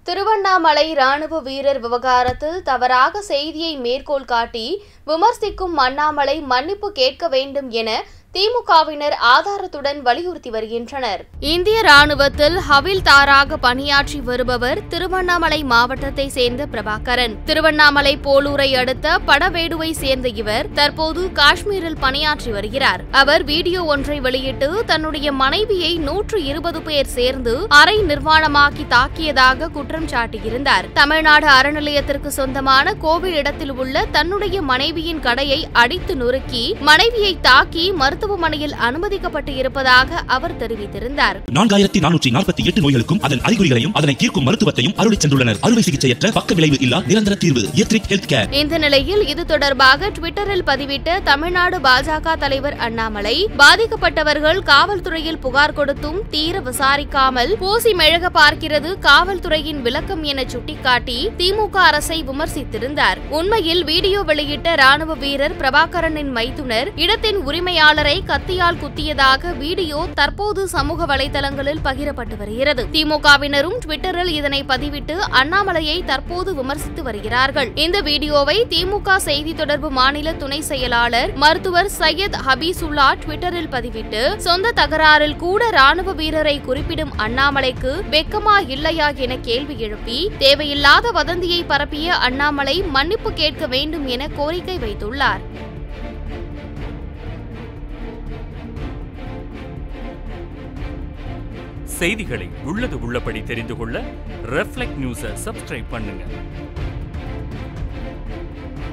திருவண்ணாமலை ராணுவ வீரர் விவகாரத்தில் தவறாக செய்தியை மேற்கோள் காட்டி விமர்சிக்கும் அண்ணாமலை மன்னிப்பு கேட்க வேண்டும் என திமுகவினர் ஆதாரத்துடன் வலியுறுத்தி வருகின்றனர் இந்திய ராணுவத்தில் ஹவில்தாராக பணியாற்றி வருபவர் திருவண்ணாமலை மாவட்டத்தை சேர்ந்த பிரபாகரன் திருவண்ணாமலை போலூரை அடுத்த படவேடுவை சேர்ந்த இவர் தற்போது காஷ்மீரில் பணியாற்றி வருகிறார் அவர் வீடியோ ஒன்றை வெளியிட்டு தன்னுடைய மனைவியை நூற்று இருபது பேர் சேர்ந்து அரை நிர்வாணமாக்கி தாக்கியதாக குற்றம் சாட்டியிருந்தார் தமிழ்நாடு அறநிலையத்திற்கு சொந்தமான கோவில் இடத்தில் உள்ள தன்னுடைய மனைவியின் கடையை அடித்து நொறுக்கி மனைவியை தாக்கி மருத்துவமனையில் அனுமதிக்கப்பட்டு இருப்பதாக அவர் தெரிவித்திருந்தார் நான்காயிரத்தி நானூற்றி நாற்பத்தி எட்டு நோய்களுக்கும் அதன் அறிகுறிகளையும் அதனை தீர்க்கும் மருத்துவத்தையும் அருளிச் சென்றுள்ளனர் அறுவை சிகிச்சையற்ற பக்க விளைவு இல்லா நிரந்தர தீர்வு எத்ரிக் ஹெல்த் கேர் இந்த நிலையில் இது தொடர்பாக ட்விட்டரில் பதிவிட்ட தமிழ்நாடு பாஜக தலைவர் அண்ணாமலை பாதிக்கப்பட்டவர்கள் காவல்துறையில் புகார் கொடுத்தும் தீர விசாரிக்காமல் பூசி மெழுக பார்க்கிறது காவல்துறையின் விளக்கம் என சுட்டிக்காட்டி திமுக அரசை விமர்சித்திருந்தார் உண்மையில் வீடியோ வெளியிட்ட ராணுவ வீரர் பிரபாகரனின் மைத்துனர் இடத்தின் உரிமையாளரை கத்தியால் குத்தியதாக வீடியோ தற்போது சமூக வலைதளங்களில் பகிரப்பட்டு வருகிறது திமுகவினரும் ட்விட்டரில் இதனை பதிவிட்டு அண்ணாமலையை தற்போது விமர்சித்து வருகிறார்கள் இந்த வீடியோவை திமுக செய்தி தொடர்பு மாநில துணை செயலாளர் மருத்துவர் சையத் ஹபீசுல்லா ட்விட்டரில் பதிவிட்டு சொந்த தகராறில் கூட ராணுவ வீரரை குறிப்பிடும் அண்ணாமலைக்கு வெக்கமா இல்லையா என கேள்வி எழுப்பி தேவையில்லாத வதந்தியை பரப்பிய அண்ணாமலை மன்னிப்பு கேட்க வேண்டும் என கோரிக்கை வைத்துள்ளார் செய்திகளை உள்ளது உள்ளபடி தெரிந்து கொள்ள ரெஃப்ளெக்ட் நியூஸை சப்ஸ்கிரைப் பண்ணுங்க